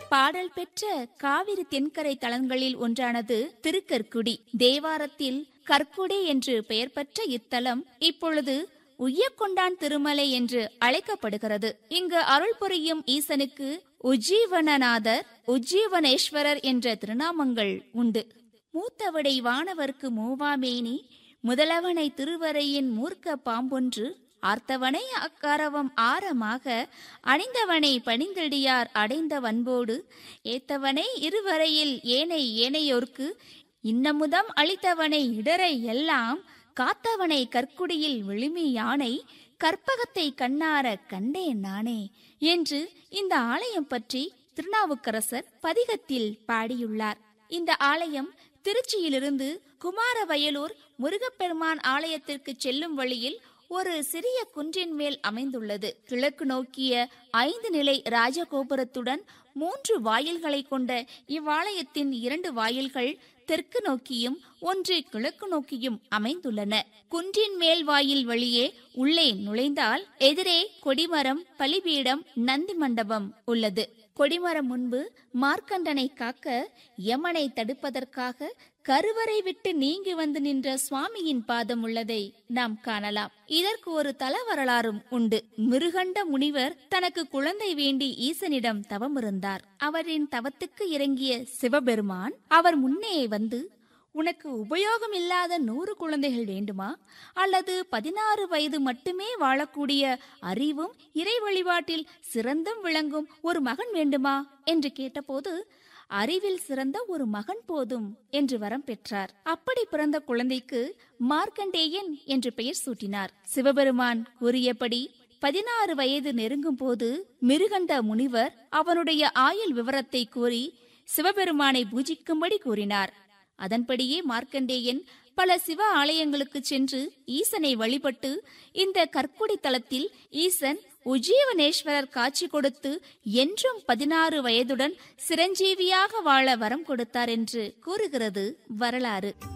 பாடல் பெற்ற காவிரி தென்கரை தலங்களில் ஒன்றானது திருக்கற்குடி தேவாரத்தில் கற்குடி என்று பெயர் பெற்ற இத்தலம் இப்பொழுது உய்யக்கொண்டான் திருமலை என்று அழைக்கப்படுகிறது இங்கு அருள் புரியும் ஈசனுக்கு உஜ்ஜீவனநாதர் உஜ்ஜீவனேஸ்வரர் என்ற திருநாமங்கள் உண்டு மூத்தவடை வானவர்க்கு மூவாமேனி முதலவனை திருவரையின் மூர்க்க பாம்பொன்று ஆர்த்தவனை அக்காரவம் ஆரமாக அணிந்தவனை பணிந்தடியார் அடைந்த வன்போடு ஏத்தவனை இருவரையில் ஏனை ஏனையோர்க்கு இன்னமுதம் அளித்தவனை இடரை எல்லாம் காத்தவனை கற்குடியில் விழுமி யானை கற்பகத்தை கண்ணார கண்டேன் நானே என்று இந்த ஆலயம் பற்றி திருநாவுக்கரசர் பதிகத்தில் பாடியுள்ளார் இந்த ஆலயம் திருச்சியிலிருந்து குமாரவயலூர் முருகப்பெருமான் ஆலயத்திற்கு செல்லும் வழியில் ஒரு சிறிய குன்றின் மேல் அமைந்துள்ளது கிழக்கு நோக்கிய ஐந்து நிலை ராஜகோபுரத்துடன் மூன்று வாயில்களை கொண்ட இவ்வாலயத்தின் இரண்டு வாயில்கள் தெற்கு நோக்கியும் ஒன்று கிழக்கு நோக்கியும் அமைந்துள்ளன குன்றின் மேல் வாயில் வழியே உள்ளே நுழைந்தால் எதிரே கொடிமரம் பலிபீடம் நந்தி மண்டபம் உள்ளது கொடிமரம் முன்பு மார்க்கண்டனை காக்க யமனை தடுப்பதற்காக கருவறை விட்டு நீங்கி வந்து நின்ற சுவாமியின் பாதம் உள்ளதை நாம் காணலாம் இதற்கு ஒரு தல வரலாறும் உண்டு மிருகண்ட முனிவர் தனக்கு குழந்தை வேண்டி ஈசனிடம் தவமிருந்தார் அவரின் தவத்துக்கு இறங்கிய சிவபெருமான் அவர் முன்னே வந்து உனக்கு உபயோகம் இல்லாத நூறு குழந்தைகள் வேண்டுமா அல்லது பதினாறு வயது மட்டுமே வாழக்கூடிய அறிவும் இறை வழிபாட்டில் சிறந்தும் விளங்கும் ஒரு மகன் வேண்டுமா என்று கேட்டபோது அறிவில் சிறந்த ஒரு மகன் போதும் என்று வரம் பெற்றார் அப்படி பிறந்த குழந்தைக்கு மார்க்கண்டேயன் என்று பெயர் சூட்டினார் சிவபெருமான் கூறியபடி பதினாறு வயது நெருங்கும் போது மிருகண்ட முனிவர் அவனுடைய ஆயுள் விவரத்தை கூறி சிவபெருமானை பூஜிக்கும்படி கூறினார் அதன்படியே மார்க்கண்டேயன் பல சிவ ஆலயங்களுக்கு சென்று ஈசனை வழிபட்டு இந்த கற்குடி தலத்தில் ஈசன் உஜீவனேஸ்வரர் காட்சி கொடுத்து என்றும் பதினாறு வயதுடன் சிரஞ்சீவியாக வாழ வரம் கொடுத்தார் என்று கூறுகிறது வரலாறு